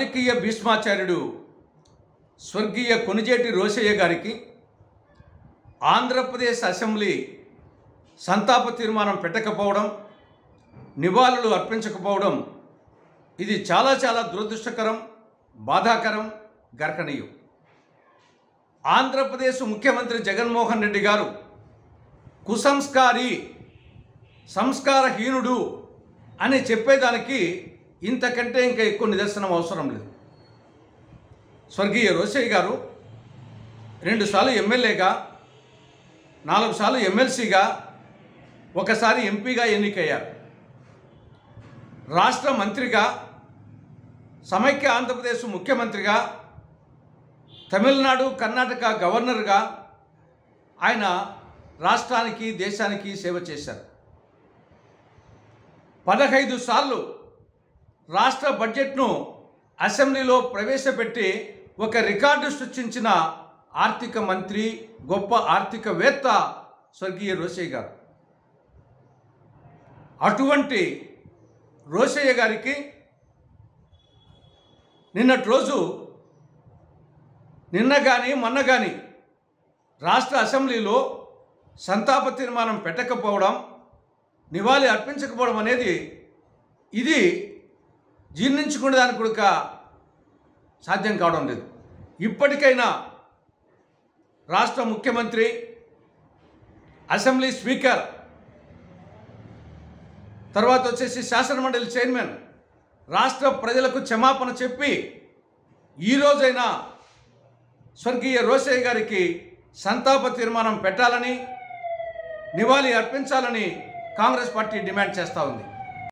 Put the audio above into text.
రాజకీయ భీష్మాచార్యుడు స్వర్గీయ కొనిజేటి రోషయ్య గారికి ఆంధ్రప్రదేశ్ అసెంబ్లీ సంతాప తీర్మానం పెట్టకపోవడం నివాళులు అర్పించకపోవడం ఇది చాలా చాలా దురదృష్టకరం బాధాకరం గర్హనీయం ఆంధ్రప్రదేశ్ ముఖ్యమంత్రి జగన్మోహన్ రెడ్డి గారు కుసంస్కారి సంస్కారహీనుడు అని చెప్పేదానికి ఇంతకంటే ఇంకా ఎక్కువ నిదర్శనం అవసరం లేదు స్వర్గీయ రోషయ్య గారు రెండుసార్లు ఎమ్మెల్యేగా నాలుగు సార్లు ఎమ్మెల్సీగా ఒకసారి ఎంపీగా ఎన్నికయ్యారు రాష్ట్ర మంత్రిగా సమైక్య ఆంధ్రప్రదేశ్ ముఖ్యమంత్రిగా తమిళనాడు కర్ణాటక గవర్నర్గా ఆయన రాష్ట్రానికి దేశానికి సేవ చేశారు పదహైదు సార్లు రాష్ట్ర బడ్జెట్ను అసెంబ్లీలో ప్రవేశపెట్టి ఒక రికార్డు సృష్టించిన ఆర్థిక మంత్రి గొప్ప ఆర్థికవేత్త స్వర్గీయ రోషయ్య గారు అటువంటి రోషయ్య గారికి నిన్నటి రోజు నిన్న కానీ మొన్న కానీ రాష్ట్ర అసెంబ్లీలో సంతాప తీర్మానం పెట్టకపోవడం నివాళి అర్పించకపోవడం అనేది ఇది జీర్ణించుకునే దానికి కూడా సాధ్యం కావడం లేదు ఇప్పటికైనా రాష్ట్ర ముఖ్యమంత్రి అసెంబ్లీ స్పీకర్ తర్వాత వచ్చేసి శాసనమండలి చైర్మన్ రాష్ట్ర ప్రజలకు క్షమాపణ చెప్పి ఈ రోజైనా స్వర్గీయ రోషయ్య గారికి సంతాప తీర్మానం పెట్టాలని నివాళి అర్పించాలని కాంగ్రెస్ పార్టీ డిమాండ్ చేస్తూ ఉంది